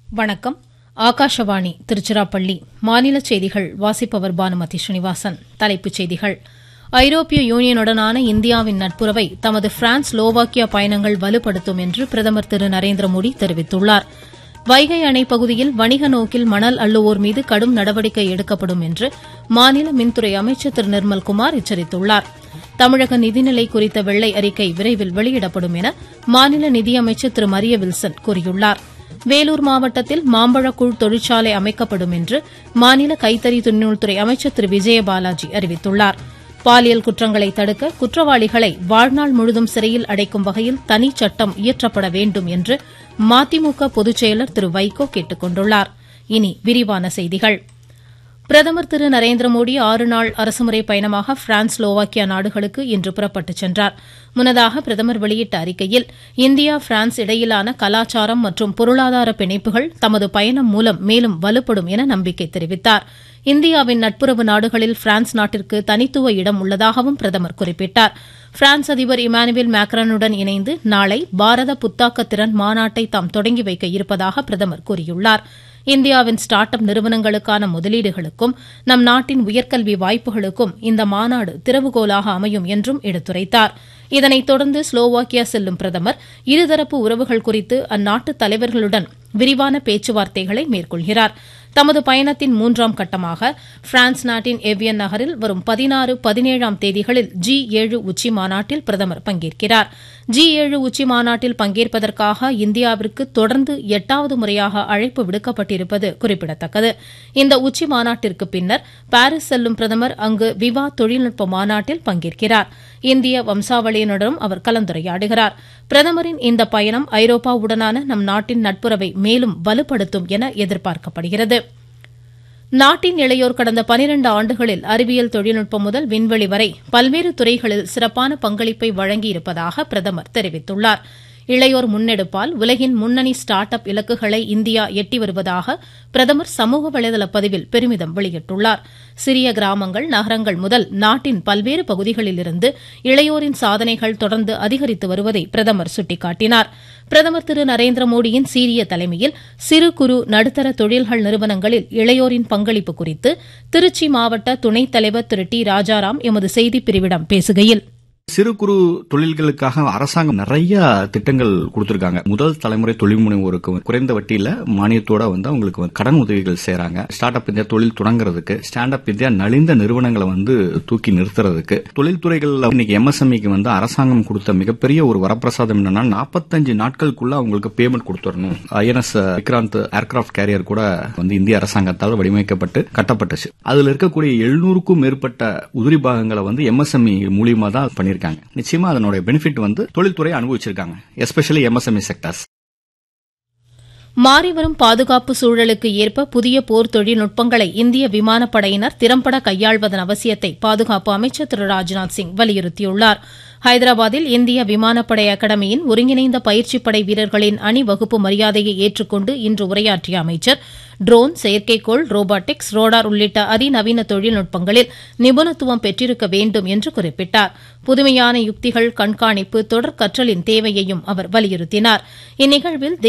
வணக்கம் ஆகாஷவாணி திருச்சிராப்பள்ளி மாநில செய்திகள் வாசிப்பவர் பானுமதி ஸ்ரீனிவாசன் தலைப்புச் செய்திகள் ஐரோப்பிய யூனியனுடனான இந்தியாவின் நட்புறவை தமது பிரான்ஸ் ஸ்லோவாக்கியா பயணங்கள் வலுப்படுத்தும் என்று பிரதமர் திரு நரேந்திர மோடி தெரிவித்துள்ளார் வைகை அணை பகுதியில் வணிக நோக்கில் மணல் அள்ளுவோர் மீது கடும் நடவடிக்கை எடுக்கப்படும் என்று மாநில மின்துறை அமைச்சர் திரு நிர்மல்குமார் எச்சரித்துள்ளார் தமிழக நிதிநிலை குறித்த வெள்ளை அறிக்கை விரைவில் வெளியிடப்படும் என மாநில நிதியமைச்சர் திரு மரிய வில்சன் கூறியுள்ளார் வேலூர் மாவட்டத்தில் மாம்பழக்கூழ் தொழிற்சாலை அமைக்கப்படும் என்று மாநில கைத்தறி துணிநூல்துறை அமைச்சர் திரு விஜயபாலாஜி அறிவித்துள்ளார் பாலியல் குற்றங்களை தடுக்க குற்றவாளிகளை வாழ்நாள் முழுதும் சிறையில் அடைக்கும் வகையில் தனிச்சட்டம் இயற்றப்பட வேண்டும் என்று மதிமுக பொதுச்செயலர் திரு வைகோ கேட்டுக் கொண்டுள்ளார் இனி விரிவான செய்திகள் பிரதமர் திரு நரேந்திர மோடி ஆறு நாள் அரசுமுறை பயணமாக பிரான்ஸ் ஸ்லோவாக்கியா நாடுகளுக்கு இன்று புறப்பட்டுச் சென்றார் முன்னதாக பிரதமர் வெளியிட்ட அறிக்கையில் இந்தியா பிரான்ஸ் இடையிலான கலாச்சாரம் மற்றும் பொருளாதார பிணைப்புகள் தமது பயணம் மூலம் மேலும் வலுப்படும் என நம்பிக்கை தெரிவித்தார் இந்தியாவின் நட்புறவு நாடுகளில் பிரான்ஸ் நாட்டிற்கு தனித்துவ இடம் உள்ளதாகவும் பிரதமர் குறிப்பிட்டார் பிரான்ஸ் அதிபர் இமானுவேல் மேக்ரானுடன் இணைந்து நாளை பாரத புத்தாக்க திறன் மாநாட்டை தாம் தொடங்கி வைக்க இருப்பதாக பிரதமர் கூறியுள்ளார் இந்தியாவின் ஸ்டார்ட் அப் நிறுவனங்களுக்கான முதலீடுகளுக்கும் நம் நாட்டின் உயர்கல்வி வாய்ப்புகளுக்கும் இந்த மாநாடு திறவுகோலாக அமையும் என்றும் எடுத்துரைத்தார் இதனைத் தொடர்ந்து ஸ்லோவாக்கியா செல்லும் பிரதமர் இருதரப்பு உறவுகள் குறித்து அந்நாட்டு தலைவர்களுடன் விரிவான பேச்சுவார்த்தைகளை மேற்கொள்கிறார் தமது பயணத்தின் மூன்றாம் கட்டமாக பிரான்ஸ் நாட்டின் எவியன் நகரில் வரும் பதினாறு பதினேழாம் தேதிகளில் ஜி ஏழு உச்சி மாநாட்டில் பிரதமர் பங்கேற்கிறார் ஜி ஏழு உச்சி மாநாட்டில் பங்கேற்பதற்காக இந்தியாவிற்கு தொடர்ந்து எட்டாவது முறையாக அழைப்பு விடுக்கப்பட்டிருப்பது குறிப்பிடத்தக்கது இந்த உச்சி மாநாட்டிற்கு பின்னர் பாரிஸ் செல்லும் பிரதமர் அங்கு விவா தொழில்நுட்ப மாநாட்டில் பங்கேற்கிறார் இந்திய வம்சாவளியினருடன் அவர் கலந்துரையாடுகிறார் பிரதமரின் இந்த பயணம் ஐரோப்பாவுடனான நம் நாட்டின் நட்புறவை மேலும் வலுப்படுத்தும் என எதிர்பார்க்கப்படுகிறது நாட்டின் இளையோர் கடந்த பனிரண்டு ஆண்டுகளில் அறிவியல் தொழில்நுட்பம் முதல் விண்வெளி வரை பல்வேறு துறைகளில் சிறப்பான பங்களிப்பை வழங்கியிருப்பதாக பிரதமர் தெரிவித்துள்ளார் இளையோர் முன்னெடுப்பால் உலகின் முன்னணி ஸ்டார்ட் அப் இலக்குகளை இந்தியா எட்டி வருவதாக பிரதமர் சமூக வலைதள பதிவில் பெருமிதம் வெளியிட்டுள்ளார் சிறிய கிராமங்கள் நகரங்கள் முதல் நாட்டின் பல்வேறு பகுதிகளிலிருந்து இளையோரின் சாதனைகள் தொடர்ந்து அதிகரித்து வருவதை பிரதமர் சுட்டிக்காட்டினார் பிரதமர் திரு நரேந்திர மோடியின் சீரிய தலைமையில் சிறு குறு நடுத்தர தொழில்கள் நிறுவனங்களில் இளையோரின் பங்களிப்பு குறித்து திருச்சி மாவட்ட துணைத் தலைவர் திரு டி ராஜாராம் எமது செய்திப் பிரிவிடம் பேசுகையில் சிறு குறு தொழில்களுக்காக அரசாங்கம் நிறைய திட்டங்கள் கொடுத்திருக்காங்க முதல் தலைமுறை தொழில் முனைவோருக்கு குறைந்த வட்டியில மானியத்தோட வந்து அவங்களுக்கு கடன் உதவிகள் செய்யறாங்க ஸ்டார்ட் அப் இந்தியா தொழில் தொடங்குறதுக்கு ஸ்டாண்ட் அப் இந்தியா நலிந்த நிறுவனங்களை வந்து தூக்கி நிறுத்துறதுக்கு தொழில்துறைகள் இன்னைக்கு எம்எஸ்எம்இக்கு வந்து அரசாங்கம் கொடுத்த மிகப்பெரிய ஒரு வரப்பிரசாதம் என்னன்னா நாற்பத்தஞ்சு நாட்களுக்குள்ள அவங்களுக்கு பேமெண்ட் கொடுத்துடணும் ஐஎன்எஸ் விக்ராந்த் ஏர்கிராப்ட் கேரியர் கூட வந்து இந்திய அரசாங்கத்தால் வடிவமைக்கப்பட்டு கட்டப்பட்டுச்சு அதுல இருக்கக்கூடிய எழுநூறுக்கும் மேற்பட்ட உதிரி பாகங்களை வந்து எம்எஸ்எம்இ மூலியமா தான் பண்ணிருக்காங்க பண்ணிருக்காங்க நிச்சயமா அதனுடைய பெனிஃபிட் வந்து தொழில்துறை அனுபவிச்சிருக்காங்க எஸ்பெஷலி எம்எஸ்எம்இ செக்டர்ஸ் மாறிவரும் பாதுகாப்பு சூழலுக்கு ஏற்ப புதிய போர் தொழில்நுட்பங்களை இந்திய விமானப்படையினர் திறம்பட கையாள்வதன் அவசியத்தை பாதுகாப்பு அமைச்சர் திரு ராஜ்நாத் சிங் வலியுறுத்தியுள்ளார் ஹைதராபாத்தில் இந்திய விமானப்படை அகாடமியின் ஒருங்கிணைந்த பயிற்சிப் படை வீரர்களின் அணிவகுப்பு மரியாதையை ஏற்றுக்கொண்டு இன்று உரையாற்றிய அமைச்சர் ட்ரோன் செயற்கைக்கோள் ரோபாட்டிக்ஸ் ரோடார் உள்ளிட்ட அதிநவீன தொழில்நுட்பங்களில் நிபுணத்துவம் பெற்றிருக்க வேண்டும் என்று குறிப்பிட்டார் புதுமையான யுக்திகள் கண்காணிப்பு தொடர் கற்றலின் தேவையையும் அவர் வலியுறுத்தினார் இந்நிகழ்வில்